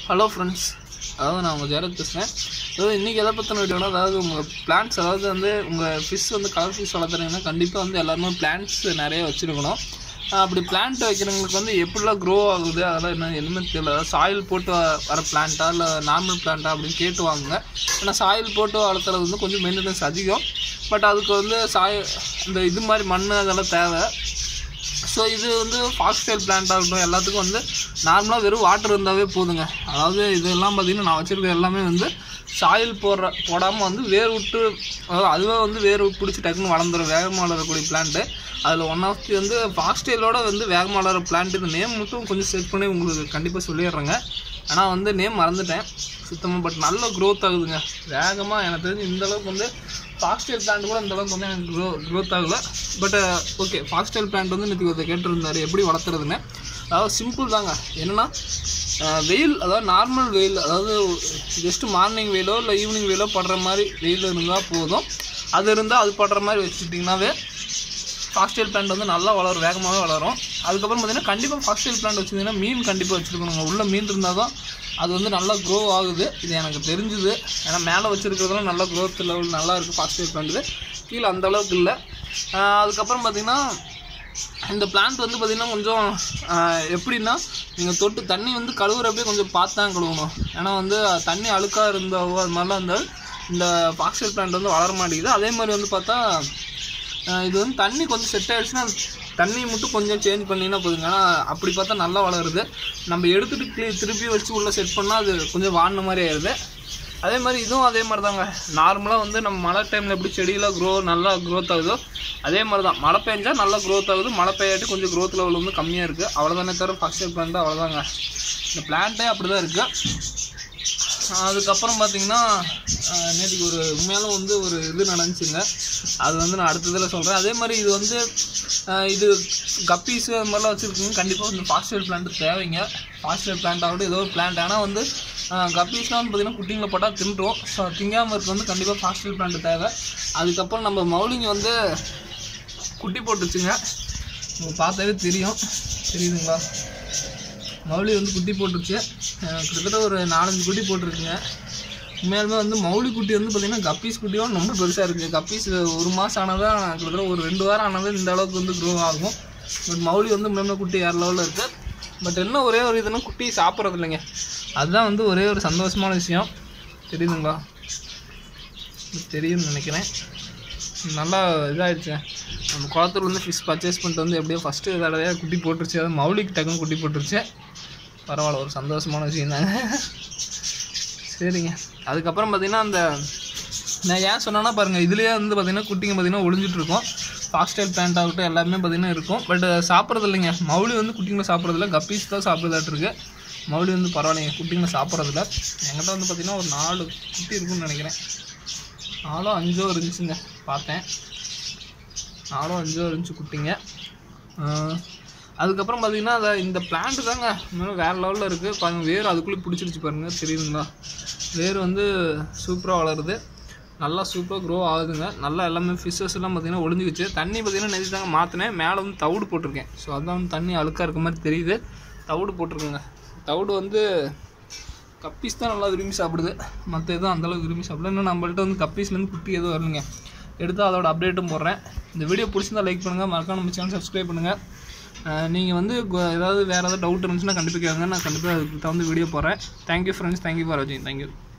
hello friends அதாவது நான் உங்கள் ஜெயரத் பேசுகிறேன் அதாவது இன்றைக்கி எதை பற்றின வீடியோனா அதாவது உங்கள் பிளான்ஸ் அதாவது வந்து உங்கள் ஃபிஷ் வந்து கலர் ஃபிஷ் வளர்த்துறீங்கன்னா கண்டிப்பாக வந்து எல்லாருமே பிளான்ஸ் நிறைய வச்சுருக்கணும் ஆஹ் அப்படி பிளான்ட் வைக்கிறவங்களுக்கு வந்து எப்படிலாம் க்ரோ ஆகுது அதெல்லாம் என்ன என்னமே தெரியல அதாவது சாயில் போட்டு வ- வர பிளான்ட்டா இல்லை நார்மல் பிளான்ட்டா அப்படின்னு கேட்டு வாங்குங்க ஏன்னா சாயில் போட்டு வளர்த்துறது வந்து கொஞ்சம் மெயின்டெனன்ஸ் அதிகம் பட் அதுக்கு வந்து சாய இந்த இது மாதிரி மண் அதெல்லாம் தேவை ஸோ இது வந்து ஃபாஸ்டைல் பிளான்ட்டாக இருக்கட்டும் எல்லாத்துக்கும் வந்து நார்மலாக வெறும் வாட்டர் இருந்தாவே போதுங்க அதாவது இதெல்லாம் பார்த்திங்கன்னா நான் வச்சுருக்க எல்லாமே வந்து சாயில் போடுற போடாமல் வந்து வேர் விட்டு அதாவது அதுவே வந்து வேர் பிடிச்சி டக்குன்னு வளர்ந்துடும் வேகமாக வளரக்கூடிய பிளான்ட்டு அதில் ஒன் ஆஃப் தி வந்து ஃபாஸ்டைலோட வந்து வேகமாக வளர பிளான்ட் இந்த நேம் மட்டும் கொஞ்சம் செட் பண்ணி உங்களுக்கு கண்டிப்பாக சொல்லிடுறேங்க ஆனால் வந்து நேம் மறந்துட்டேன் சுத்தமாக பட் நல்ல க்ரோத் ஆகுதுங்க வேகமாக எனக்கு தெரிஞ்சு இந்த அளவுக்கு வந்து ஃபாஸ்டைல் பிளான்ட் கூட இந்த அளவுக்கு வந்து எனக்கு க்ரோ க்ரோத் ஆகல பட் ஓகே ஃபாஸ்டைல் பிளான்ட் வந்து நேற்று ஒருத்தர் கேட்டிருந்தாரு எப்படி வளர்த்துறதுன்னு அதாவது சிம்பிள் தாங்க என்னென்னா வெயில் அதாவது நார்மல் வெயில் அதாவது ஜஸ்ட்டு மார்னிங் வெயிலோ இல்லை ஈவினிங் வெயிலோ படுற மாதிரி வெயில் இருந்தால் போதும் அது இருந்தால் அது படுற மாதிரி வச்சுட்டிங்கனாவே ஃபாஸ்டைல் பிளான்ட் வந்து நல்லா வளரும் வேகமாகவே வளரும் அதுக்கப்புறம் பார்த்தீங்கன்னா கண்டிப்பாக ஃபாஸ்டைல் பிளான்ட் வச்சுருந்தீங்கன்னா மீன் கண்டிப்பாக வச்சுருக்கணுங்க உள்ள மீன் இருந்தால் தான் அது வந்து நல்லா க்ரோ ஆகுது இது எனக்கு தெரிஞ்சுது ஏன்னா மேலே வச்சுருக்கிறதுலாம் நல்லா க்ரோத் லெவல் நல்லா இருக்குது ஃபாஸ்டைல் பிளான்ட்டு கீழே அந்த அளவுக்கு இல்லை ஆஹ் அதுக்கப்புறம் பார்த்தீங்கன்னா இந்த பிளான்ட் வந்து பார்த்திங்கன்னா கொஞ்சம் ஆஹ் எப்படின்னா நீங்கள் தொட்டு தண்ணி வந்து கழுவுறப்பே கொஞ்சம் பார்த்து தான் கழுவணும் ஏன்னா வந்து தண்ணி அழுக்காக இருந்தாவோ அது மாதிரிலாம் இருந்தால் இந்த பாக்ஸல் பிளான்ட் வந்து வளர மாட்டேங்குது அதே மாதிரி வந்து பார்த்தா ஆஹ் இது வந்து தண்ணி கொஞ்சம் செட் ஆகிடுச்சுன்னா தண்ணி மட்டும் கொஞ்சம் சேஞ்ச் பண்ணிங்கன்னா போதுங்க ஏன்னா அப்படி பார்த்தா நல்லா வளருது நம்ம எடுத்துகிட்டு க்ளீ திருப்பி வச்சு உள்ளே செட் பண்ணால் அது கொஞ்சம் வாடின மாதிரி ஆயிடுது அதே மாதிரி இதுவும் அதே மாதிரி தாங்க நார்மலாக வந்து நம்ம மழை டைமில் எப்படி செடியெலாம் க்ரோ நல்லா க்ரோத் ஆகுதோ அதே மாதிரி தான் மழை பெஞ்சா நல்லா க்ரோத் ஆகுது மழை பெய்யாட்டி கொஞ்சம் க்ரோத் லெவல் வந்து கம்மியாக இருக்குது அவ்வளோதானே தவிர ஃபஸ்ட் இயர் பிளான்ட் அவ்வளோதாங்க இந்த பிளான்ட்டே அப்படி தான் இருக்குது அதுக்கப்புறம் பார்த்தீங்கன்னா நேற்றுக்கு ஒரு உண்மையாலும் வந்து ஒரு இது நடந்துச்சுங்க அது வந்து நான் அடுத்த இதில் சொல்கிறேன் அதே மாதிரி இது வந்து ஆஹ் இது கப்பீஸு அது மாதிரிலாம் வச்சுருக்கீங்க கண்டிப்பாக வந்து ஃபாஸ்டர் பிளான்ட் தேவைங்க ஃபாஸ்டர் பிளான்ட் ஆகட்டும் ஏதோ ஒரு பிளான்ட் ஆனால் வந்து கப்பீஸ்லாம் வந்து பார்த்திங்கன்னா குட்டிங்களை போட்டால் தின்றும் ஸோ திங்காமல் இருக்க வந்து கண்டிப்பாக ஃபாஸ்டர் பிளான்ட் தேவை அதுக்கப்புறம் நம்ம மௌலிங்க வந்து குட்டி போட்டுச்சுங்க உங்களுக்கு பார்த்தாவே தெரியும் தெரியுதுங்களா மௌலி வந்து குட்டி போட்டுருச்சு அஹ் கிட்டத்தட்ட ஒரு நாலஞ்சு குட்டி போட்டிருக்குங்க உண்மையாலுமே வந்து மௌலி குட்டி வந்து பார்த்திங்கன்னா கப்பீஸ் குட்டியும் ரொம்ப பெருசாக இருக்குது கப்பீஸ் ஒரு மாதம் ஆனதான் கிட்டத்தட்ட ஒரு ரெண்டு வாரம் ஆனதான் இந்த அளவுக்கு வந்து க்ரோ ஆகும் பட் மௌலி வந்து உண்மையுமே குட்டி வேறு லெவலில் இருக்குது பட் என்ன ஒரே ஒரு இதுனா குட்டி சாப்பிட்றது இல்லைங்க அதுதான் வந்து ஒரே ஒரு சந்தோஷமான விஷயம் தெரியுதுங்களா தெரியும்னு நினைக்கிறேன் நல்லா இதாகிடுச்சு நம்ம குளத்தூர் வந்து ஃபிஷ் பர்ச்சேஸ் பண்ணிட்டு வந்து எப்படியோ ஃபஸ்ட்டு தடவையாக குட்டி போட்டுருச்சு அதாவது மௌலிக்கு டக்குன்னு குட்டி போட்டுருச்சு பரவாயில்ல ஒரு சந்தோஷமான விஷயம் தாங்க சரிங்க அதுக்கப்புறம் பார்த்தீங்கன்னா அந்த நான் ஏன் சொன்னேன்னா பாருங்கள் இதுலேயே வந்து பார்த்தீங்கன்னா குட்டிங்க பார்த்தீங்கன்னா ஒளிஞ்சிட்டு இருக்கும் ஃபாஸ்டைல் பேண்ட் ஆகட்டும் எல்லாமே பார்த்தீங்கன்னா இருக்கும் பட் சாப்பிட்றது இல்லைங்க மௌலி வந்து குட்டிங்களை சாப்பிட்றதில்ல கப்பீஸ் தான் சாப்பிட்றதாட்டு இருக்கு மௌலி வந்து பரவாயில்லைங்க குட்டிங்களை சாப்பிட்றதில்ல என்கிட்ட வந்து பார்த்தீங்கன்னா ஒரு நாலு குட்டி இருக்குன்னு நினைக்கிறேன் நாலோ அஞ்சோ இருந்துச்சுங்க பார்த்தேன் நாலோ அஞ்சோ இருந்துச்சு குட்டிங்க ஆஹ் அதுக்கப்புறம் பார்த்தீங்கன்னா அதை இந்த பிளான்ட் தாங்க இன்னும் வேறு லெவலில் இருக்குது பாருங்க வேர் அதுக்குள்ளே பிடிச்சிருச்சு பாருங்க தெரியுதுங்களா வேர் வந்து சூப்பராக வளருது நல்லா சூப்பராக க்ரோ ஆகுதுங்க நல்லா எல்லாமே ஃபிஷ்ஷஸ் எல்லாம் பார்த்தீங்கன்னா ஒளிஞ்சிக்கிச்சு தண்ணி பார்த்தீங்கன்னா நெஞ்சு தாங்க மாற்றினேன் மேலே வந்து தவிடு போட்டிருக்கேன் ஸோ அதான் வந்து தண்ணி அழுக்காக இருக்க மாதிரி தெரியுது தவிடு போட்டிருக்குங்க தவிடு வந்து கப்பீஸ் தான் நல்லா விரும்பி சாப்பிடுது மற்ற எதுவும் அந்தளவுக்கு விரும்பி சாப்பிடல இன்னும் நம்மள்ட்ட வந்து கப்பீஸ்லேருந்து குட்டி எதுவும் வரலைங்க எடுத்து அதோட அப்டேட்டும் போடுறேன் இந்த வீடியோ பிடிச்சிருந்தா லைக் பண்ணுங்கள் மறக்காம நம்ம சேனல் சப்ஸ்கிரைப் பண்ணுங்கள் நீங்கள் வந்து கு- ஏதாவது வேறு ஏதாவது டவுட் இருந்துச்சுன்னா கண்டிப்பாக கேளுங்க நான் கண்டிப்பாக அதுக்கு தகுந்த வீடியோ போடுறேன் தேங்க்யூ ஃப்ரெண்ட்ஸ் தேங்க்யூ ஃபார் வாட்சிங் தேங்க்யூ